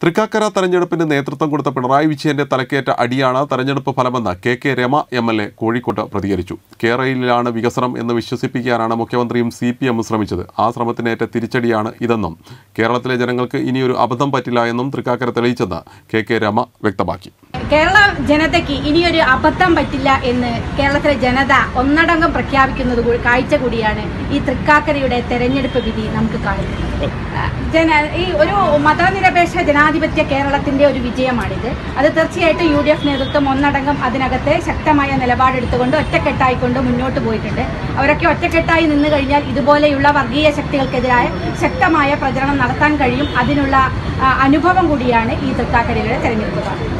തൃക്കാക്കര തെരഞ്ഞെടുപ്പിന് നേതൃത്വം കൊടുത്ത പിണറായി വിജയന്റെ തലക്കേറ്റ അടിയാണ് തെരഞ്ഞെടുപ്പ് ഫലമെന്ന് K K Rama M L A കോഴിക്കോട്ട് പ്രതികരിച്ചു കേരളയിലാണ് വികസനം എന്ന് വിശ്വസിപ്പിക്കാനാണ് മുഖ്യമന്ത്രിയും സി പി എമ്മും ശ്രമിച്ചത് ആ ശ്രമത്തിനേറ്റ തിരിച്ചടിയാണ് ഇതെന്നും കേരളത്തിലെ ജനങ്ങൾക്ക് ഇനിയൊരു അബദ്ധം പറ്റില്ല എന്നും തൃക്കാക്കര തെളിയിച്ചെന്ന് കെ കെ രമ വ്യക്തമാക്കി കേരള ജനതയ്ക്ക് ഇനിയൊരു അബദ്ധം പറ്റില്ല എന്ന് കേരളത്തിലെ ജനത ഒന്നടങ്കം പ്രഖ്യാപിക്കുന്നത് കൂ- കാഴ്ച കൂടിയാണ് ഈ തൃക്കാക്കരയുടെ തെരഞ്ഞെടുപ്പ് വിധി നമുക്ക് കാണുന്നത് ആ, ജന ഈ ഒരു മതനിരപേക്ഷ ജനാധിപത്യ കേരളത്തിന്റെ ഒരു വിജയമാണിത് അത് തീർച്ചയായിട്ടും യു ഡി എഫ് നേതൃത്വം ഒന്നടങ്കം അതിനകത്ത് ശക്തമായ നിലപാടെടുത്തുകൊണ്ട് ഒറ്റക്കെട്ടായിക്കൊണ്ട് മുന്നോട്ട് പോയിട്ടുണ്ട് അവരൊക്കെ ഒറ്റക്കെട്ടായി നിന്ന് കഴിഞ്ഞാൽ ഇതുപോലെയുള്ള വർഗീയ ശക്തികൾക്കെതിരായ ശക്തമായ പ്രചരണം നടത്താൻ കഴിയും അതിനുള്ള ആ, അനുഭവം കൂടിയാണ് ഈ തൃക്കാക്കരയുടെ തെരഞ്ഞെടുപ്പ് കാണുന്നത്